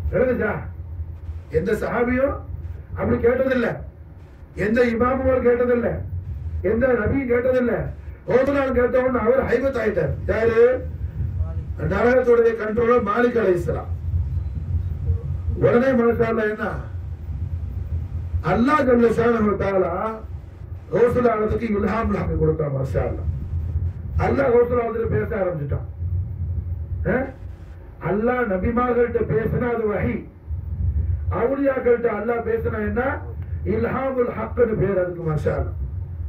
விளங்குச்சா எந்த சஹாபியும் அப்படி கேட்டதில்ல எந்த இமாமும் கேட்டதில்ல எந்த நபியும் கேட்டதில்ல ஓதுனாலும் கேட்ட உடனே அவர் ஹைபத் ஆயிட்டார் யாரு நரகத்துடைய கண்ட்ரோலர் மாலிக் அலை இஸ்லாம் உடனே மனசால என்ன அல்லாஹ் ஜல்ல ஷானஹு தஆலா கௌசல் ஆலத்துக்கு இல்ஹாம் ஹக் கொடுத்தான் மாஷா அல்லாஹ் அல்லாஹ் கௌசல் ஆலத்துல பேச ஆரம்பிச்சிட்டான் அஹ்? அல்லாஹ் நபிமார்கள்ட்ட பேசினா அது வஹி அவுலியாக்கள்கிட்ட அல்லாஹ் பேசினா என்ன இல்ஹாமுல் ஹக்னு பேர் அதுக்கு மாஷா அல்லாஹ்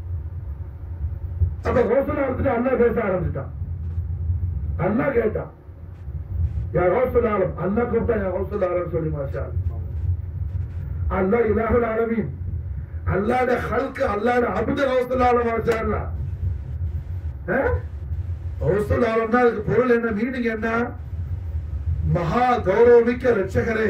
அப்ப கௌசல் ஆலத்துல அல்லாஹ் பேச ஆரம்பிச்சிட்டான் அல்லாஹ் கேட்டான் யா கௌசல் ஆலம் அல்லாஹ் கூப்பிட்டா யா கௌசல் ஆலம் சொல்லி மாஷா அல்லாஹ் அல்லாஹ் இலாஹுல் ஆலமீன் அல்லாஹ்ட ஹல்க் அல்லாஹ்ட அபுத கௌசல் ஆலம் மாஷா அல்லாஹ் கௌசல் ஆலம்னா அதுக்கு பொருள் என்ன மீனிங் என்ன மகா கௌரவமிக்க ரட்சகரே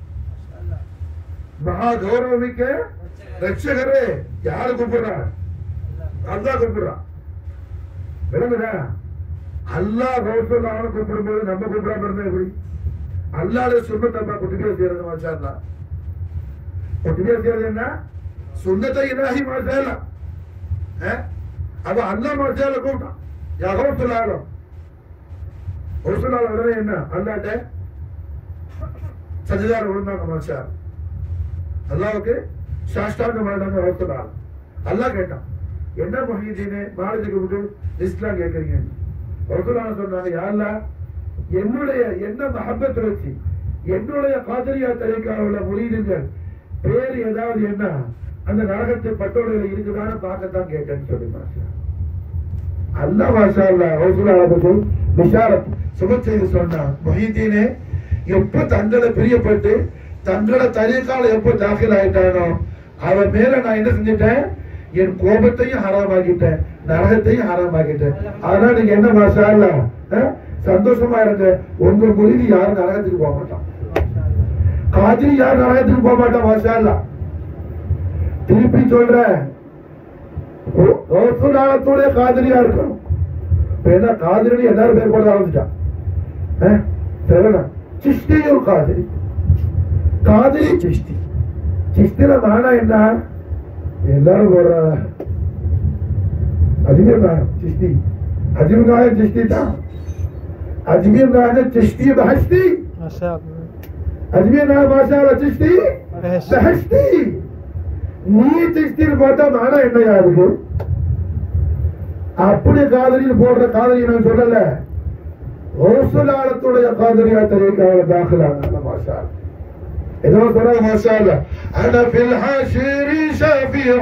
மகா கௌரவமிக்க ரட்சகரே யாரு கூப்பிடுறா அல்லாஹ் கூப்பிடுறான் விளங்குதா அல்லாஹ் கௌசல் ஆலம் கூப்பிடும்போது நம்ம கூப்பிடாம இருந்தா எப்படி அல்லாட சுண்ணத்தை நம்ம குட்டிபியா செய்யறது மாஷா அல்லாஹ் குட்டிபியா செய்யறது என்ன சுண்ணத்தை இலாஹி மாஷா அல்லாஹ் அஹ்? அப்ப அல்லாஹ் மாஷா அல்லாஹ் கூப்பிட்டான் யா கௌசல் ஆலம் கௌசல் ஆலம் உடனே என்ன அல்லாட்ட சஜிதார விழுந்தாங்க மாஷா அல்லாஹ். அல்லாவுக்கு சாஷ்டாங்க மாட்டாங்க கௌசல் ஆலம் அல்லாஹ் கேட்டான் என்ன மொஹீதீனே மாலத்துக்கு விட்டு இஸ்லாம் கேட்கறீங்க ரசூலான சொன்னாங்க யாருலா என்னுடைய என்ன மஹப்பத் வச்சு என்னுடைய காதலியா தரிக்காக உள்ள முரீதுங்கள் பேர் ஏதாவது என்ன அந்த நரகத்தை பட்டோடையில இருக்குதான்னு பார்க்கத்தான் கேட்டேன்னு சொல்லி மாஷா அல்லா மாஷா அல்லா ரசூலாவுக்கு பிஷாரத் சுப செய்தி சொன்னான் மொஹீதீனே எப்ப தங்களை பிரியப்பட்டு தங்களை தரிக்கால எப்ப தாக்கல் ஆயிட்டானோ அவன் மேல நான் என்ன செஞ்சிட்டேன் என் கோபத்தையும் ஹராமாக்கிட்டேன் நரகத்தையும் ஹராமாக்கிட்டேன் அதனால நீங்க என்ன மாஷா அல்லா அஹ், சந்தோஷமா இருங்க உங்க மொழியில் யாரும் நரகத்துக்கு போக மாட்டான் காதிரி யாரும் நரகத்துக்கு போக மாட்டான் மாஷா அல்லா திருப்பி சொல்றேன் ரசூலாலத்தோட காதலியா இருக்கணும் இப்ப என்ன காதலின்னு எல்லாரும் பேர் போட ஆரம்பிச்சிட்டான் அஹ், சரிண்ணா சிஷ்டி ஒரு காதலி காதலி சிஷ்டி சிஷ்டில மானா என்ன எல்லாரும் போடுற அஜ்மீர் நாயகம் சிஷ்டி அஜ்மீர் நாயகம் சிஷ்டி தான் அஜ்மீர் நாயகம் சிஷ்டி பஹஷ்டி Masya அஜ்மீர் நாயகம் மாஷா சிஷ்டி Allah. பஹஷ்டி நீ சிஷ்டின்னு பார்த்தா மானா என்ன யாருக்கு அப்படி காதலின்னு போடுற காதலி நான் சொல்லல ஓசுலாலத்துடைய காதலியா தெரியக்காக தாக்கலாங்க மாஷா அல்லாஹ். ஏதோ சொல்றாங்க மாஷா அல்லாஹ். أنا في الحشر شفيع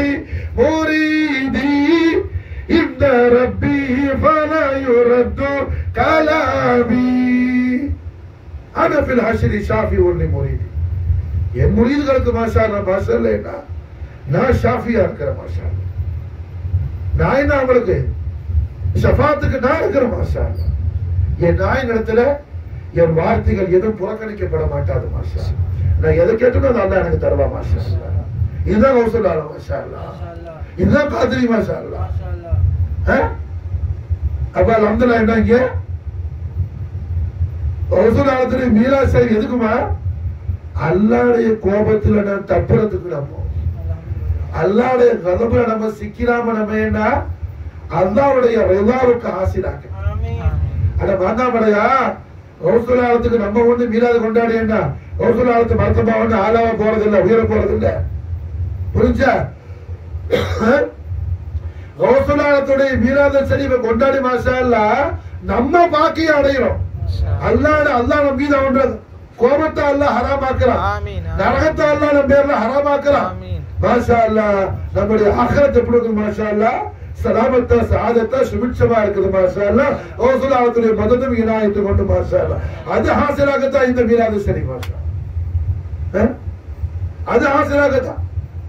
لمريدي إن ربي فلا يرد كلامي أنا في الحشر شافي لمريدي என் முரீதுகளுக்கு மாஷா அல்லாஹ் மாஷா அல்லாஹ் என்ன நான் ஷாஃபியா இருக்கிறேன் மாஷா அல்லாஹ். நான் என்ன அவங்களுக்கு ஷஃபாத்துக்கு நான் இருக்கிறேன் மாஷா அல்லாஹ். என் நாயின் இடத்துல என் வார்த்தைகள் எதுவும் புறக்கணிக்கப்பட மாட்டாது மாஷா அல்லாஹ். நான் எதை கேட்டனோ அது அல்லாஹ் எனக்கு தருவா மாஷா அல்லாஹ். இதுதான் கௌசல் மாஷா அல்லாஹ். இதுதான் காதிரி மாஷா அல்லாஹ். அஹ்? அப்ப அல்ஹம்துலில்லாஹ் என்ன இங்க கௌசல் ஆலத்துல மீரா செய்தி எதுக்குமா அல்லாடைய கோபத்துல நான் தப்புறதுக்கு நம்ம அல்லாடைய கதப்புல நம்ம சிக்கிறாம நம்ம என்ன அல்லாவுடைய ரிதாவுக்கு ஆசிராக்க அட மாந்தாமடையா கௌசலாலத்துக்கு நம்ம ஒண்ணு மீறாது கொண்டாடி என்ன கௌசலாலத்து மருத்துவமா ஒண்ணு ஆளாவ போறது இல்ல உயர போறது இல்ல புரிஞ்சா கௌசலாலத்துடைய மீறாத செடிவை கொண்டாடி மாசா இல்ல நம்ம பாக்கிய அடைகிறோம் அல்லாட அல்லாஹ் நம்ம மீது அவன் கோபத்தை அல்லாஹ் ஹராமாக்குறான் ஆமீன். நரகத்தை அல்லாஹ் நம்ம பேர்ல ஹராமாக்குறான் ஆமீன். மாஷா அல்லாஹ் நம்முடைய ஆఖரத் எப்படி இருக்கு மாஷா அல்லாஹ் சலாமத்தா சாதத்தா சுபிட்சமா இருக்குது மாஷா அல்லாஹ் ஓசுலாத்துடைய மதத்தும் இனாயத்து கொண்டு மாஷா அல்லாஹ் அது ஹாசிலாகத்தான் இந்த மீராது சரி மாஷா அஹ்? அது ஹாசிலாகத்தான்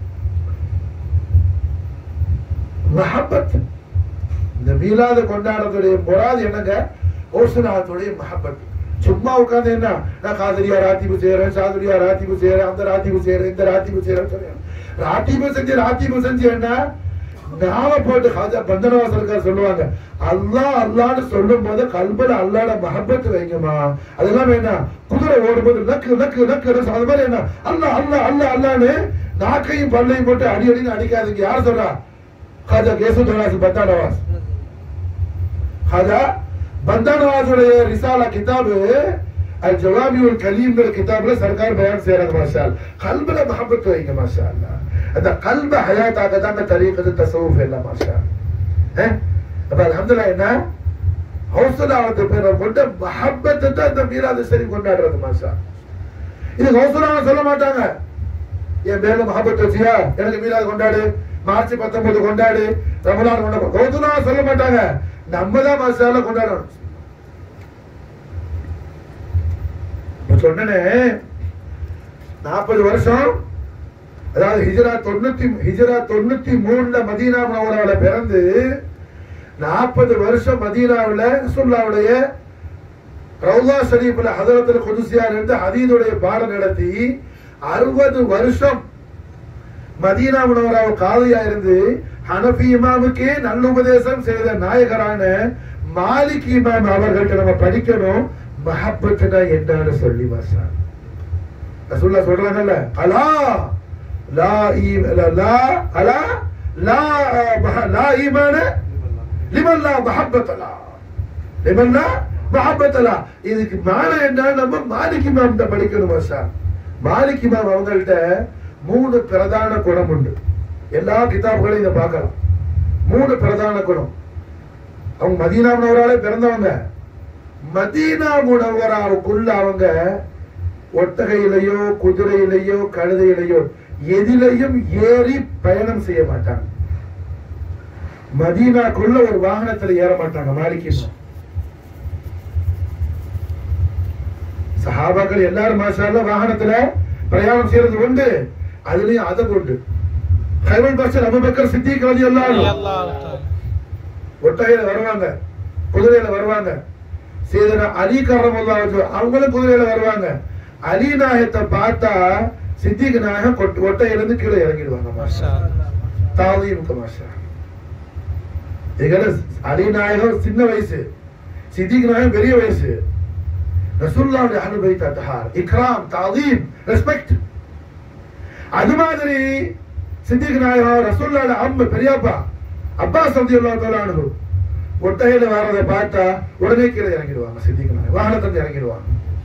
மஹப்பத் இந்த மீலாத கொண்டாடுறதுடைய முறாது என்னங்க ஓசுலாத்துடைய மஹப்பத் சும்மா உட்கார்ந்து என்ன நான் காதலியா ராத்திபு செய்யறேன் சாதுரியா ராத்திபு செய்யறேன் அந்த ராத்திபு செய்யறேன் இந்த ராத்திபு செய்யறேன் சொல்றேன் ராத்திபு செஞ்சு ராத்திபு செஞ்சு என்ன நாம போட்டு ஹாஜா பந்தனவாசலுக்கார் சொல்லுவாங்க அல்லாஹ் அல்லான்னு சொல்லும் போது கல்பல அல்லாட மஹப்பத்து வைங்கம்மா அதெல்லாம் வேண்டாம் குதிரை ஓடும்போது நக்கு நக்கு நக்கு நக்கு, அது மாதிரி என்ன அல்லாஹ் அல்லாஹ் அல்லாஹ் அல்லான்னு நாக்கையும் பல்லையும் போட்டு அடி அடின்னு அடிக்காதீங்க யார் சொல்றா ஹாஜா கேசுதராஸ் பத்தானவாஸ் ஹாஜா பந்தானவாசுடைய ரிசாலா கிதாபு அல் ஜவாமியுல் கலீம்ங்கிற கிதாப்ல சர்க்கார் பயான் செய்யறாங்க மாஷா அல்லாஹ். கல்புல மஹப்பத் வைங்க மாஷா அல்லாஹ் அந்த கல்ப ஹயாத்தாக்க தான் அந்த தரீக்கத்து தசவுஃப் எல்லாம் மாஷா அல்லாஹ். அப்ப அல்ஹம்துலில்லாஹ் என்ன ஹவுசலாவத்து பேரை கொண்டு மஹப்பத்தை தான் இந்த மீராது சரி கொண்டாடுறது மாஷா இது ஹவுசலாவை சொல்ல மாட்டாங்க என் பேர்ல மஹபத் வச்சியா எனக்கு மீராது கொண்டாடு மார்ச் பத்தொன்பது கொண்டாடு ரமலான் கொண்டாடு ஹவுசலா சொல்ல மாட்டாங்க நம்ம தான் மாஷால கொண்டாடணும் இப்ப சொன்னனே நாற்பது வருஷம் அதாவது ஹிஜரா தொண்ணூத்தி ஹிஜரா தொண்ணூத்தி மூணுல மதீனா முனவராவுல பிறந்து நாற்பது வருஷம் மதீனாவுல ரசூலுல்லாவுடைய ரவுலா ஷரீஃப்ல ஹதரத்துல குதுசியார் இருந்து ஹதீதுடைய பாடம் நடத்தி அறுபது வருஷம் மதீனா முனவராவ காதியா இருந்து ஹனஃபி இமாமுக்கே நல்ல உபதேசம் செய்த நாயகரான மாலிக் இமாம் அவர்கள்ட்ட நம்ம படிக்கணும் மஹப்பத்துனா என்னன்னு சொல்லி மாசா ரசூல்லா சொல்றாங்கல்ல அலா லா ஈ லா- லா அலா லா மஹ- லா ஈமான லிமன் லா மஹப்பத்தலா லிமன் லா மஹப்பத்தலா இதுக்கு மேல என்ன நம்ம மாலிக் இமாம் படிக்கணும் மாஷா மாலிக் இமாம் அவங்கள்ட்ட மூணு பிரதான குணம் உண்டு எல்லா கிதாபுகளையும் இதை பார்க்கலாம் மூணு பிரதான குணம் அவங்க மதீனா முனவராலே பிறந்தவங்க மதீனா முனவராவுக்குள்ள அவங்க ஒட்டகையிலையோ குதிரையிலையோ கழுதையிலையோ எதிலையும் ஏறி பயணம் செய்ய மாட்டாங்க மதீனாக்குள்ள ஒரு வாகனத்துல ஏற மாட்டாங்க மாலிகி சஹாபாக்கள் எல்லாரும் மாஷால்ல வாகனத்துல பிரயாணம் செய்யறது உண்டு அதுலயும் அதம் உண்டு ஹைவல் பஸ்டர் அபுபக்கர் சித்திக் ரலி ரலியல்லாஹு அல்லாஹ் தஆலா. ஒட்டகையில வருவாங்க குதிரையில வருவாங்க சேதனா அலி கரமல்லா அவங்களும் குதிரையில வருவாங்க அலி நாயத்தை பார்த்தா சித்திக் நாயகம் கொட்- ஒட்டையில இருந்து கீழே இறங்கிடுவாங்க மாஷா மாஷா அல்லாஹ். தாவீமுக்கு மாஷா இதுல அலி நாயகம் சின்ன வயசு சித்திக் நாயகம் பெரிய வயசு ரசூல்லாவுடைய அனுபவித்த தஹார் இக்ராம் தாதீம் ரெஸ்பெக்ட் அது மாதிரி சித்திக் நாயகம் ரசூல்லாவோட அம்மா பெரியப்பா அப்பாஸ் ரலியல்லாஹு தஆலா அன்ஹு ஒட்டகையில வரதை பார்த்தா உடனே கீழே இறங்கிடுவாங்க சித்திக் நாயகம் வாகனத்துல இறங்கிடுவாங்க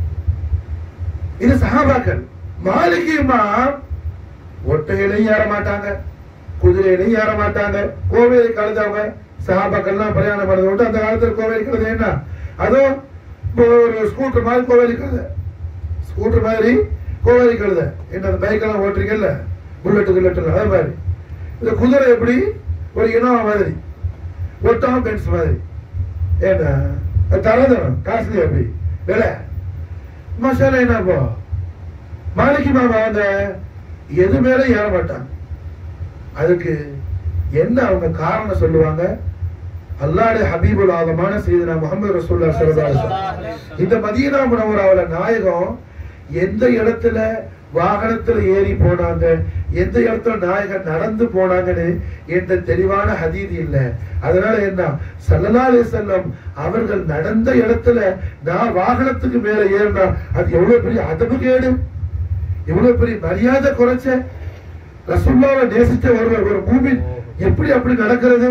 இது சஹாபாக்கள் மாலிகிமா ஒட்டகையிலையும் ஏற மாட்டாங்க குதிரையிலையும் ஏற மாட்டாங்க கோவேரி கழுதவங்க சஹாபாக்கள்லாம் பிரயாணம் பண்ணதை விட்டு அந்த காலத்துல கோவேரி கழுதை என்ன அதுவும் இப்போ ஒரு ஸ்கூட்டர் மாதிரி கோவேரி கழுதை ஸ்கூட்டர் மாதிரி கோவேரி கழுதை என்ன அந்த பைக்கெல்லாம் ஓட்டுறீங்கல்ல புல்லட்டு கில்லட்டு அதே மாதிரி இந்த குதிரை எப்படி ஒரு இனோவா மாதிரி ஒட்டகம் பென்ஸ் மாதிரி ஏன்னா அது தரதரம் காஸ்ட்லி எப்படி விலை மசாலா என்ன இப்போ மாலிகி மாமா அந்த எது மேல ஏற மாட்டாங்க அதுக்கு என்ன அவங்க காரணம் சொல்லுவாங்க அல்லாஹ்வுடைய ஹபீபுல் ஆலமான சையதுனா முஹம்மது ரசூலுல்லாஹி ஸல்லல்லாஹு அலைஹி வஸல்லம் இந்த மதீனா முனவராவுல நாயகம் எந்த இடத்துல வாகனத்துல ஏறி போனாங்க எந்த இடத்துல நாயகன் நடந்து போனாங்கன்னு என்ற தெளிவான ஹதீது இல்ல அதனால என்ன ஸல்லல்லாஹு அலைஹி வஸல்லம் அவர்கள் நடந்த இடத்துல நான் வாகனத்துக்கு மேல ஏறினா அது எவ்வளவு பெரிய அதபு கேடு எவ்வளவு பெரிய மரியாதை குறைச்ச ரசூல்லாவை நேசிச்ச ஒரு ஒரு மூமின் எப்படி அப்படி நடக்கிறது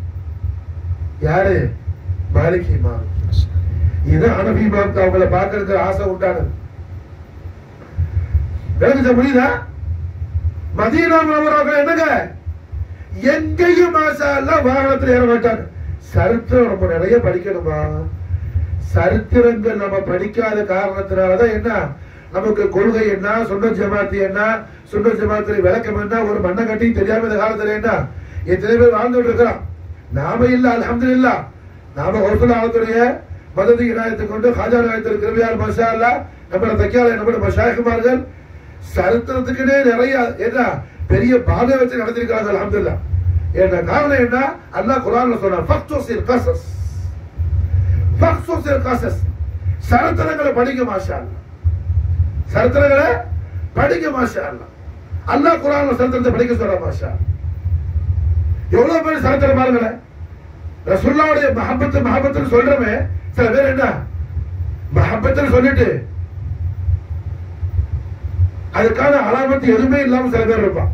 யாரு மாலிக் இமாம் இது அனபி இமாம்க்கு அவங்கள பார்க்கறதுக்கு ஆசை உண்டானது விளங்குச்சா புரியுதா மதீனா மாமராக்கள் என்னங்க எங்கேயும் மாசா எல்லாம் வாகனத்துல ஏற மாட்டாங்க சரித்திரம் நம்ம நிறைய படிக்கணுமா சரித்திரங்கள் நம்ம படிக்காத காரணத்தினாலதான் என்ன நமக்கு கொள்கை என்ன சுண்ண ஜமாத்து என்ன சுண்ண ஜமாத்துல விளக்கம் என்ன ஒரு மண்ணை கட்டி தெரியாம இந்த காலத்துல என்ன எத்தனை பேர் வாழ்ந்துட்டு இருக்கிறோம் நாம இல்ல அல்ஹம்துலில்லா நாம ஹோசல் ஆலத்துடைய மததி இனாயத்தை கொண்டு ஹாஜா நாயத்தில் கிருபியால் மஷா அல்லா நம்மள தைக்கால நம்மளோட மஷாயகுமார்கள் சரித்திரத்துக்குனே நிறைய என்ன பெரிய பாதை வச்சு நடத்திருக்கிறாங்க அல்ஹம்துலில்லா என்ன காரணம் என்ன அல்லாஹ் குர்ஆன்ல சொன்னா ஃபக்துசில் கஸஸ் ஃபக்துசில் கஸஸ் சரித்திரங்களை படிக்க மாஷா அல்லாஹ் சரித்திரங்களை படிக்க மாஷா அல்லாஹ் அல்லாஹ் குர்ஆன்ல சரித்திரத்தை படிக்க சொல்ற மாஷா எவ்வளவு பேர் சரித்திரம் பாருங்களேன் ரசுல்லாவுடைய மஹபத்து மஹபத்துன்னு சொல்றமே சில பேர் என்ன மஹபத்துன்னு சொல்லிட்டு அதுக்கான அலாமத்து எதுவுமே இல்லாம சில பேர் இருப்பான்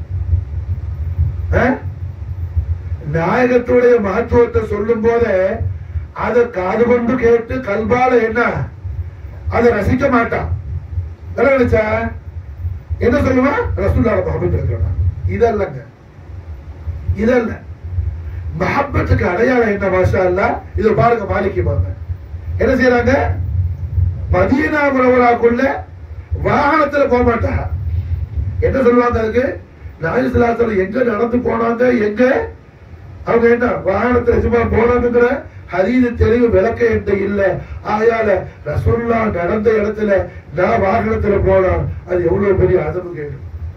ஆ? நாயகத்துடைய மகத்துவத்தை சொல்லும் போதே அதை காது கொண்டு கேட்டு கல்பால என்ன அதை ரசிக்க மாட்டான் என்ன நினைச்சா என்ன சொல்லுவான் ரசூல்லாட மஹபத் இருக்கிறான் இதல்லங்க இதல்ல மஹப்பத்துக்கு அடையாளம் என்ன மாஷா அல்லா இது பாருங்க மாலிக்கு பாருங்க என்ன செய்யறாங்க மதீனா முறவராக்குள்ள வாகனத்துல போக மாட்டாங்க என்ன சொல்லுவாங்க அதுக்கு நாயசுலாசலம் எங்க நடந்து போனாங்க எங்க அவங்க என்ன வாகனத்துல சும்மா போனாங்கிற ஹரீது தெளிவு விளக்க என்கிட்ட இல்ல ஆயால ரசூல்லா நடந்த இடத்துல நான் வாகனத்துல போனா அது எவ்வளவு பெரிய அதவு கேடு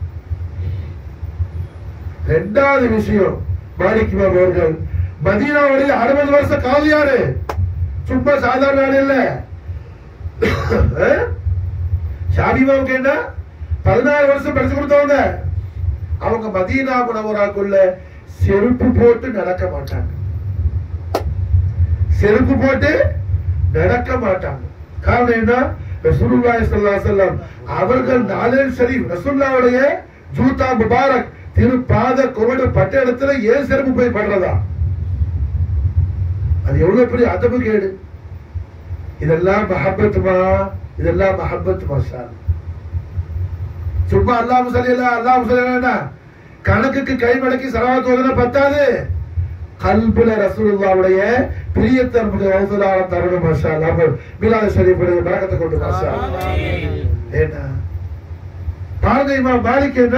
ரெண்டாவது விஷயம் மாலிக் இமாம் அவர்கள் மதீனாவுடைய அறுபது வருஷ காவியாரு சும்மா சாதாரண ஆள் இல்ல ஷாபிமாவுக்கு என்ன பதினாறு வருஷம் படிச்சு கொடுத்தவங்க அவங்க மதீனா முனவராக்குள்ள செருப்பு போட்டு நடக்க மாட்டாங்க செருப்பு போட்டு நடக்க மாட்டாங்க காரணம் என்ன ரசூலுல்லாஹி ஸல்லல்லாஹு அலைஹி வஸல்லம் அவர்கள் நாலேல் ஷரீஃப் ரசூலுல்லாஹ்வுடைய ஜூதா முபாரக் திரு பாத குவடு பட்ட இடத்துல ஏன் செருப்பு போய் படுறதா அது எவ்வளவு பெரிய அதபு கேடு இதெல்லாம் மஹப்பத்துமா இதெல்லாம் மஹப்பத் மாஷா அல்லாஹ். சும்மா அல்லாஹ் சலியலா அல்லாஹ் சலியலா கணக்குக்கு கை மடக்கி சலவாத்து ஓதுனா பத்தாது கல்புல ரசூலுல்லாவுடைய பிரியத்தை நமக்கு வகுதலான தருணம் மாஷா அல்லாஹ் மிலாத ஷரீஃபுடைய பரக்கத்தை கொண்டு மாஷா அல்லாஹ். என்ன பாருங்க இமாம் மாலிக் என்ன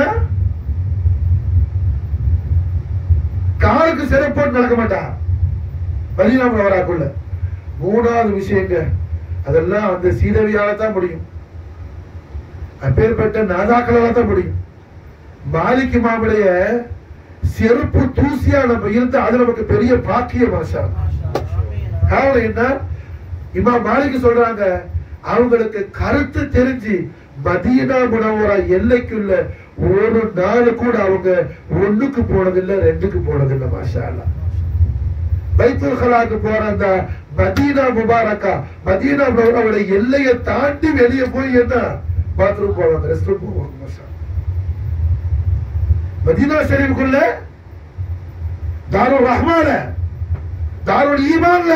காலுக்கு சிறப்பு போட்டு நடக்க மாட்டான் மதீனா முனவராக்குள்ள மூணாவது விஷயங்க அதெல்லாம் அந்த சீதவியால தான் முடியும் அப்பேற்பட்ட நாதாக்களால தான் முடியும் மாலிக் இமாமுடைய செருப்பு தூசியா நம்ம இருந்து அது நமக்கு பெரிய பாக்கிய மாஷா காரணம் என்ன இமாம் மாலிக் சொல்றாங்க அவங்களுக்கு கருத்து தெரிஞ்சு மதீனா முனவரா எல்லைக்குள்ள ஒரு நாள் கூட அவங்க ஒண்ணுக்கு போனதில்லை ரெண்டுக்கு போனதில்லை மாஷா அல்லாஹ் பைத்துல் கலாக்கு போற அந்த மதீனா முபாரக்கா மதீனா முனவரோட எல்லையை தாண்டி வெளியே போய் என்ன பாத்ரூம் போவாங்க ரெஸ்ட் ரூம் போவாங்க மாஷா மதீனா ஷரீஃபுக்குள்ள தாருல் ரஹ்மான்ல தாருல் ஈமான்ல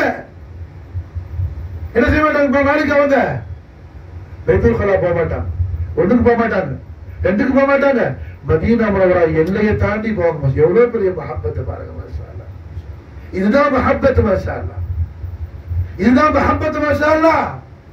என்ன செய்ய மாட்டாங்க இப்ப நாளைக்கு அவங்க பைத்துல் கலா போக மாட்டாங்க ஒண்ணுக்கு போக மாட்டாங்க ரெண்டுக்கு போக மாட்டாங்க மதீனா முனவரா எல்லையை தாண்டி போக மாட்டாங்க எவ்வளவு பெரிய மஹப்பத்தை பாருங்க மாஷா அல்லாஹ். இதுதான் மஹப்பத் மாஷா அல்லாஹ். இதுதான் மஹப்பத் மாஷா அல்லாஹ்.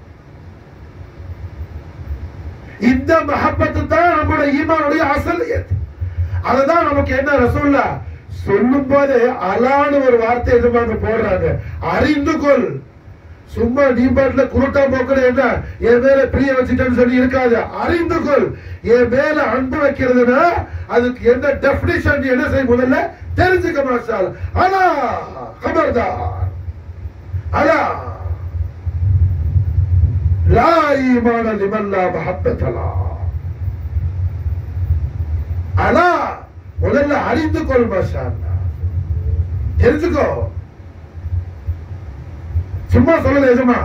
இந்த மஹப்பத்து தான் நம்முடைய ஈமானுடைய அசலியத் அதுதான் நமக்கு என்ன ரசூல்லா சொல்லும் போது அலான்னு ஒரு வார்த்தை எதிர்பார்க்க போடுறாங்க அறிந்து கொள் சும்மா நீ பாட்டுல குருட்டா போக்குற என்ன என் மேல பிரிய வச்சுட்டேன்னு சொல்லி இருக்காது அறிந்து கொள் என் மேல அன்பு வைக்கிறதுனா அதுக்கு என்ன டெபினிஷன் என்ன செய்ய முதல்ல தெரிஞ்சுக்க மாட்டால் ஆனா கபர்தார் அலா லா ஈமான லிமல்லா மஹப்பத்தலா அலா முதல்ல அறிந்து கொள் மாஷா அல்லாஹ். தெரிஞ்சுக்கோ சும்மா சொல்லல எஜமா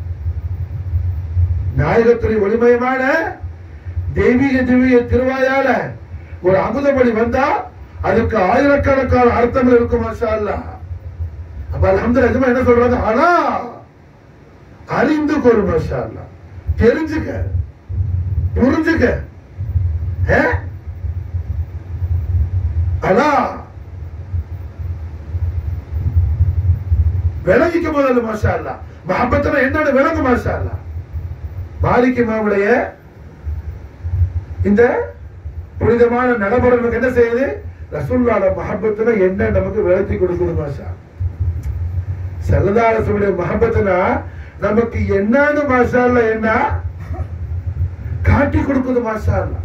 நாயகத்துறை ஒளிமயமான தெய்வீக திவ்ய திருவாயால ஒரு அமுதமொழி வந்தா அதுக்கு ஆயிரக்கணக்கான அர்த்தங்கள் இருக்கும் மாஷா அல்லாஹ். அப்ப அல்ஹம்துலில்லாஹ் எஜமா என்ன சொல்றாங்க ஆனா அறிந்து கொள் மாஷா அல்லாஹ். தெரிஞ்சுக்க புரிஞ்சுக்க ஏ? அலா விளங்கிக்க முதல்ல மாஷா அல்லா மஹப்பத்துல என்னன்னு விளங்கு மாஷா அல்லா மாலிக் இமாமுடைய இந்த புனிதமான நடைமுறை நமக்கு என்ன செய்யுது ரசூல்லாட மஹப்பத்துல என்ன நமக்கு விளத்தி கொடுக்குது மாஷா செல்லதாரசுடைய மஹப்பத்துனா நமக்கு என்னன்னு மாஷா அல்லா என்ன காட்டி கொடுக்குது மாஷா அல்லா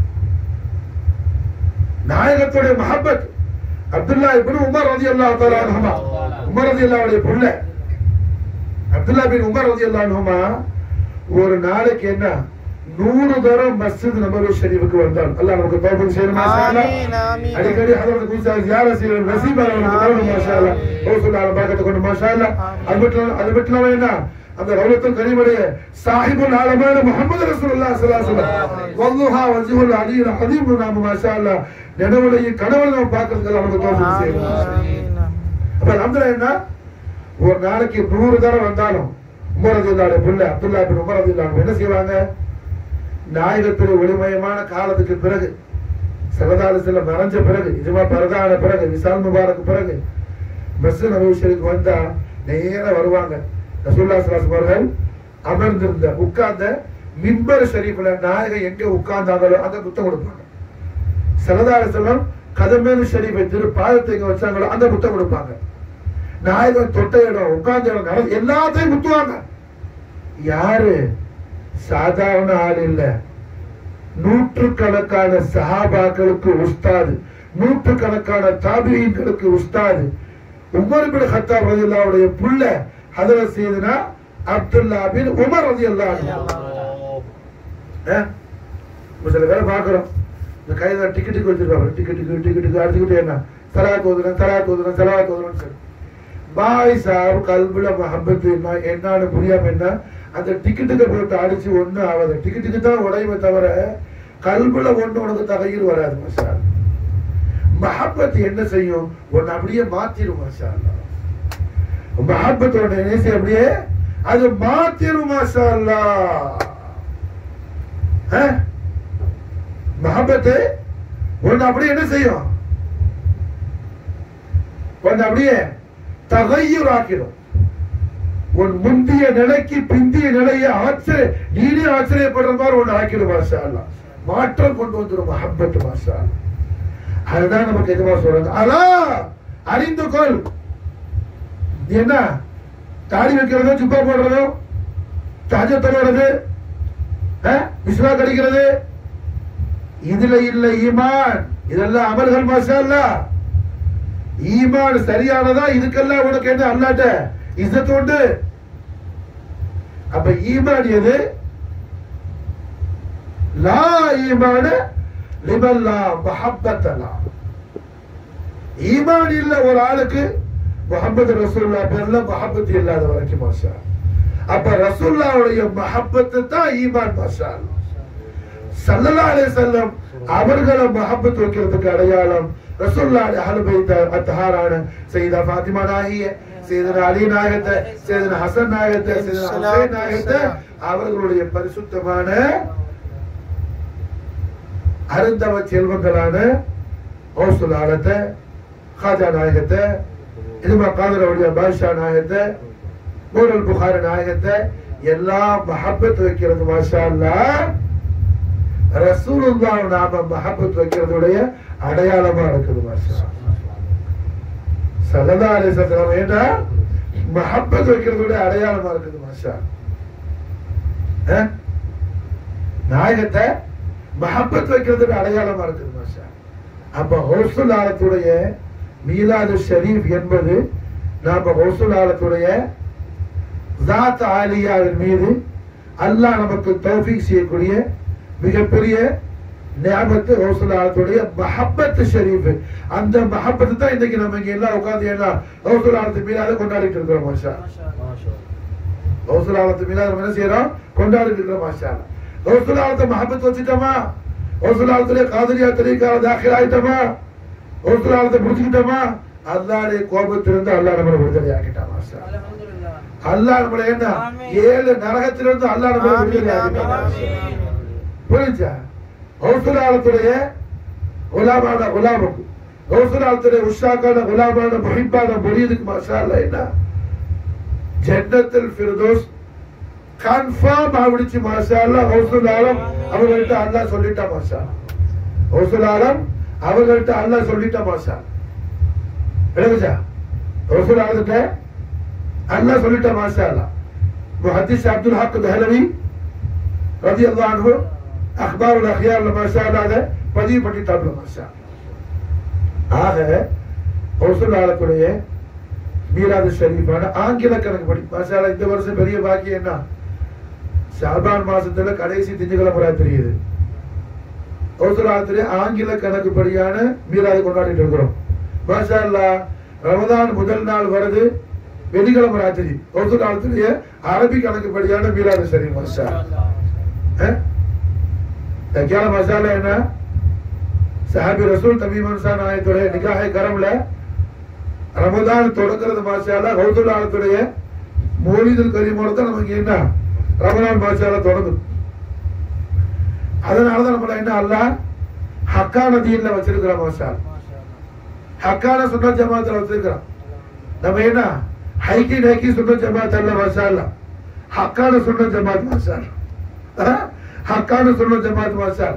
நாயகத்துடைய மஹப்பத் அப்துல்லா இப்னு உமர் ரலியல்லாஹு தஆலா அன்ஹுமா உமர் ரலியல்லாஹுடைய புள்ள அப்துல்லா பின் உமர் ரலியல்லாஹு அன்ஹுமா ஒரு நாளைக்கு என்ன நூறு தரம் மஸ்ஜித் நபவி ஷரீஃபுக்கு வந்தால் அல்லாஹ் நமக்கு தௌஃபீக் செய்யணும் மாஷா அல்லாஹ். ஆமீன், ஆமீன். அடிக்கடி ஹதரத் குருசா ஜியாரத் செய்யணும் நசீப் அவர்களுக்கு தரணும் மாஷா அல்லாஹ் ரசூலுல்லாஹ் பரக்கத்தை கொண்டு மாஷா அல்லாஹ் அது மட்டும் இல்ல- அது மட்டும் இல்லாம என்ன அந்த ரவுலத்துல் கரீமுடைய சாஹிபுல் ஆலமான முஹம்மது ரசூலுல்லாஹ் ஸல்லல்லாஹு அலைஹி வஸல்லம் வல்லுஹா வஜ்ஹுல் அலியுல் அதீம் நாம மாஷா அல்லாஹ் நினைவுலையும் கனவுல நம்ம பார்க்கறதுக்கு நமக்கு தௌஃபீக் செய்யணும் மாஷா அல்லாஹ். ஆமீன், ஆமீன். அப்ப அல்ஹம்துலில்லாஹ் என்ன ஒரு நாளைக்கு நூறு தடவை வந்தாலும் உமர் ரதியுல்லாஹு பிள்ளை அப்துல்லா பின் உமர் ரதியுல்லாஹு என்ன செய்வாங்க நாயகத்துடைய ஒளிமயமான காலத்துக்கு பிறகு சரதாலு செல்ல மறைஞ்ச பிறகு இஜ்மா பரதான பிறகு விசால் முபாரக் பிறகு மஸ்ஜித் நபவி ஷரீஃப் வந்தா நேரா வருவாங்க ரசூல்லா ஸல்லல்லாஹு அவர்கள் அமர்ந்திருந்த உட்கார்ந்த மிம்பர் ஷரீஃப்ல நாயகம் எங்க உட்கார்ந்தாங்களோ அங்க புத்தகம் கொடுப்பாங்க சரதாலு செல்லம் கதமேலு ஷரீஃபை திரு பாதத்தை எங்க வச்சாங்களோ அந்த புத்தகம் கொடுப்பாங்க நாயகன் தொட்ட இடம் உட்கார்ந்த இடம் நடந்து எல்லாத்தையும் முத்துவாங்க யாரு சாதாரண ஆள் இல்ல நூற்றுக்கணக்கான சஹாபாக்களுக்கு உஸ்தாது நூற்றுக்கணக்கான தாபியீன்களுக்கு உஸ்தாது உமர் பின் ஹத்தாப் ரலியல்லாஹுடைய புள்ள ஹதரத் சையதுனா அப்துல்லா பின் உமர் ரலியல்லாஹு அன்ஹு ஒரு சில பேரை பார்க்குறோம் இந்த கையில டிக்கெட்டுக்கு வச்சிருக்காங்க டிக்கெட்டுக்கு டிக்கெட்டுக்கு அடிச்சுக்கிட்டே என்ன சலாத் ஓதுறேன் சலாத் ஓதுறேன் சலாத் ஓதுறேன்னு சொல்லி பாய் சாப் கல்புல மஹப்பத்து என்ன என்னன்னு புரியாம என்ன அந்த டிக்கெட்டுக்கு போட்டு அடிச்சு ஒண்ணும் ஆகாது டிக்கெட்டுக்கு தான் உடையுமே தவிர கல்புல ஒண்ணு உனக்கு தகையில் வராது மஷா மஹப்பத் என்ன செய்யும் உன்னை அப்படியே மாத்திரும் மஷா மஹப்பத்தோட நேசி அப்படியே அது மாத்திரும் மாஷா அல்லாஹ் மஹபத்து உன்னை அப்படியே என்ன செய்யும் உன்னை அப்படியே தகையூர் ஆக்கிடும் உன் முந்திய நிலைக்கு பிந்திய நிலையை ஆச்சரிய நீனே ஆச்சரியப்படுற மாதிரி ஒன்று ஆக்கிடும் மாஷா அல்லாஹ். மாற்றம் கொண்டு வந்துடும் மஹப்பத்து மாஷா அல்லாஹ். அதுதான் நமக்கு எதுவா சொல்றாங்க அலா அறிந்து கொள் நீ என்ன தாடி வைக்கிறதோ சுப்பா போடுறதோ தாஜத்தோடுறது விஸ்வா கடிக்கிறது இதுல இல்ல ஈமான் இதெல்லாம் அமல்கள் மாஷா அல்லாஹ். ஈமான் சரியானதா இதுக்கெல்லாம் உனக்கு என்ன அல்லாட்ட இஸ்ஸத் உண்டு அப்ப ஈமான் எது லா ஈமான லிமல்லா மஹப்பத்தலா ஈமான் இல்ல ஒரு ஆளுக்கு முகமது ரசூல்லா பேர்ல மஹப்பத் இல்லாத வரைக்கும் மாஷா அப்ப ரசூல்லாவுடைய மஹப்பத்து தான் ஈமான் மாஷா அல்லாஹ். சல்லல்லா அலைஹி வஸல்லம் அவர்களை மஹப்பத் வைக்கிறதுக்கு அடையாளம் ரசூலுல்லாஹி அஹ்லு பைத் அத்தஹாரான சையதா ஃபாத்திமா நாயிய சையதனா அலி நாயகத்தை சையதனா ஹசன் நாயகத்தை சையதனா ஹுசைன் நாயகத்தை அவர்களுடைய பரிசுத்தமான அருந்தவ செல்வங்களான ஹௌசுல் ஆலத்தை காஜா நாயகத்தை இதுமா காதரவுடைய பாஷா நாயகத்தை மூரல் புகாரி நாயகத்தை எல்லாம் மஹப்பத் வைக்கிறது மாஷா அல்லாஹ் ரசூலுல்லாஹ் நாம மஹப்பத் வைக்கிறதுடைய அடையாளமா இருக்குது மாஷா சல்லா அலிசல்லாம் ஏண்டா மஹப்பத் வைக்கிறதுடைய அடையாளமா இருக்குது மாஷா அஹ்? நாயகத்தை மஹப்பத் வைக்கிறதுடைய அடையாளமா இருக்குது மாஷா அப்ப ஹவுசுல் ஆலத்துடைய மீலாது ஷரீஃப் என்பது நாம ஹவுசுல் ஆலத்துடைய ஜாத் ஆலியாவின் மீது அல்லாஹ் நமக்கு தௌஃபீக் செய்யக்கூடிய மிகப்பெரிய நியாபத்து ஹவுசுலாலத்துடைய மஹப்பத் ஷரீஃப் அந்த மஹப்பத்து தான் இன்னைக்கு நம்ம இங்க எல்லாம் உட்கார்ந்து ஏன்னா ஹவுசுலாலத்து மீதாத கொண்டாடிட்டு இருக்கிறோம் மாஷா ஹவுசுலாலத்து மீதாத நம்ம என்ன செய்யறோம் கொண்டாடிட்டு இருக்கிறோம் மாஷா ஹவுசுலாலத்தை மஹப்பத் வச்சுட்டோமா ஹவுசுலாலத்துடைய காதலியா தெரிவிக்காத தாখিল ஆயிட்டோமா ஹவுசுலாலத்தை புடிச்சுக்கிட்டோமா அல்லாஹ்வுடைய கோபத்திலிருந்து அல்லாஹ் நம்மளை விடுதலை ஆக்கிட்டான் மாஷா அல்லாஹ் நம்மளை என்ன ஆமீன். ஏழு நரகத்திலிருந்து அல்லாஹ் நம்மளை ஆமீன், விடுதலை ஆமீன், ஆக்கிட்டான் ஆமீன். புரிஞ்சா ஹவுசுலாலத்துடைய குலாமான குலாமுக்கு ஹவுசுலாலத்துடைய உஷாக்கான குலாமான முஹிப்பான முரீதுக்கு மாஷா அல்லாஹ் என்ன ஜன்னத்துல் ஃபிர்தௌஸ் கன்ஃபார்ம் ஆவிடுச்சு மாஷா அல்லாஹ் ஹவுசுல் ஆலம் அவங்கள்ட்ட அல்லாஹ் சொல்லிட்டா மாஷா ஹவுசுல் ஆலம் அவங்கள்ட்ட அல்லாஹ் சொல்லிட்டா மாஷா விளங்குச்சா ஹவுசுல் ஆலத்துட்ட அல்லாஹ் சொல்லிட்டா மாஷா அல்லாஹ் முஹத்திஸ் அப்துல் ஹக் தஹலவி ரதி அல்லாஹ் அன்ஹு அக்பாருல் அஹ்யார்ல மாஷா அல்லாஹ் அதை பதிவு பண்ணிட்டாப்ல மாஷா ஆக ஹவுசுல் ஆலத்துடைய மீராது ஷரீஃபான ஆங்கில கணக்கு படி மாஷா அல்லாஹ் இந்த வருஷம் பெரிய பாக்கியம் என்ன ஷாபான் மாசத்துல கடைசி திங்கக்கிழமை ராத்திரி இது ராத்திரி ஆங்கில கணக்குப்படியான மீராது கொண்டாடிட்டு இருக்கிறோம் மாஷா அல்லாஹ் ரமதான் முதல் நாள் வருது வெள்ளிக்கிழமை ராத்திரி ராத்திரிய அரபி கணக்குப்படியான மீராது சரி மாஷா அஹ்? கேள மசாலா என்ன சஹாபி ரசூல் தமீம் அன்சார் நாயத்துடைய நிகாஹை கரம்ல ரமதான் தொடங்குறது மாஷாலா கௌதுல்லாத்துடைய மோலிதுல் கரீமோட தான் நமக்கு என்ன ரமதான் மாஷாலா தொடங்குது அதனாலதான் நம்மள என்ன அல்லாஹ் ஹக்கான தீன்ல வச்சிருக்கிறோம் மாஷால் ஹக்கான சுன்ன ஜமாத்துல வச்சிருக்கிறோம் நம்ம என்ன ஹைக்கி நைக்கி சுன்ன ஜமாத் அல்ல மாஷால்ல ஹக்கான சுன்ன ஜமாத் மாஷால் ஹக்கான சுன்ன ஜமாத் மாஷால்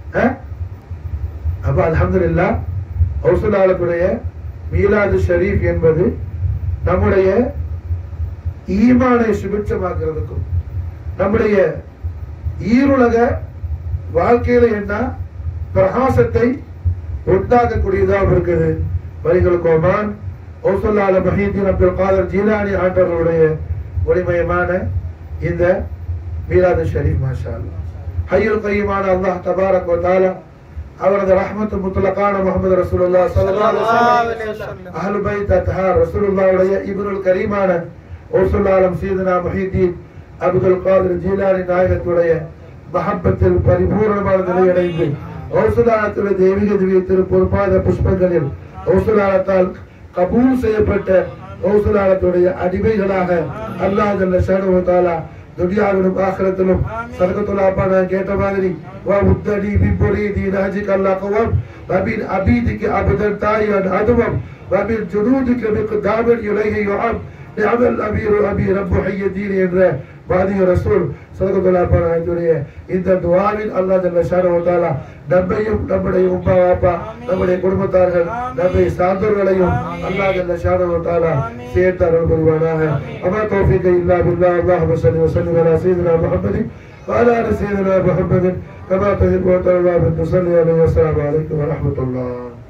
அப்ப அல்ஹம்துலில்லாஹ் ஹவுசுல்லாலத்துடைய மீலாது ஷரீஃப் என்பது நம்முடைய ஈமானை சுபிட்சமாக்குறதுக்கும் நம்முடைய ஈருலக வாழ்க்கையில என்ன பிரகாசத்தை உண்டாக்கக்கூடியதாக இருக்குது வரிகள் கோமான் ஓசல்லால மஹீதீன் அப்துல் காதர் ஜீலானி ஆண்டவர்களுடைய ஒளிமயமான இந்த மீலாது ஷரீஃப் மாஷா அல்லாஹ் ஹையுல் கையுமான அல்லாஹ் தபாரக் வ தஆலா அவரது ரஹ்மத்து முத்தலகான முகமது ரசூலுல்லாஹ் ஸல்லல்லாஹு அலைஹி வஸல்லம் அஹ்லு பைத் அத்ஹார் ரசூலுல்லாஹ்வுடைய இப்னுல் கரீமான ஓசுல்லாலம் சீதனா முஹிதீன் அப்துல் காதர் ஜீலானி நாயகத்துடைய மஹப்பத்தில் பரிபூர்ணமான நிலையடைந்து ஓசுலாலத்துடைய தெய்வீக திவ்ய திரு பொறுப்பாத புஷ்பங்களில் ஓசுலாலத்தால் கபூல் செய்யப்பட்ட ஓசுலாலத்துடைய அடிமைகளாக அல்லாஹ் ஜல்ல ஷானு தாலா துனியாவிலும் ஆகிரத்திலும் சதகத்துல் அப்பா நான் கேட்ட மாதிரி வா உத்தடி பிம்பொரி தீனாஜிக் அல்லாஹ் கவம் வபின் அபீதிக்கு அபதன் தாயான் அதுவம் வபின் ஜுனூதிக்கு மிக்கு தாமன் இலகை யுகம் நிஅமல் அமீரு அபி ரப்பு ஹையதீன் என்ற பாதிய ரசூல் சதகத்துல் அப்பா இந்த துவாவில் அல்லாஹ் ஜல்ல ஷானு தாலா நம்மையும் நம்முடைய உம்மா வாப்பா நம்முடைய குடும்பத்தார்கள் நம்மை சார்ந்தவர்களையும் அல்லாஹ் ஜல்ல ஷானு தாலா சேர்த்து அருள் புரிவானாக அமா தௌஃபீக இல்லா பில்லாஹ் அல்லாஹும்ம ஸல்லி வ ஸல்லிம் அலா சய்யிதினா முஹம்மதின் وعلى ال سيدنا محمد كما تحب وترضى بالتصلي عليه والسلام عليكم ورحمه الله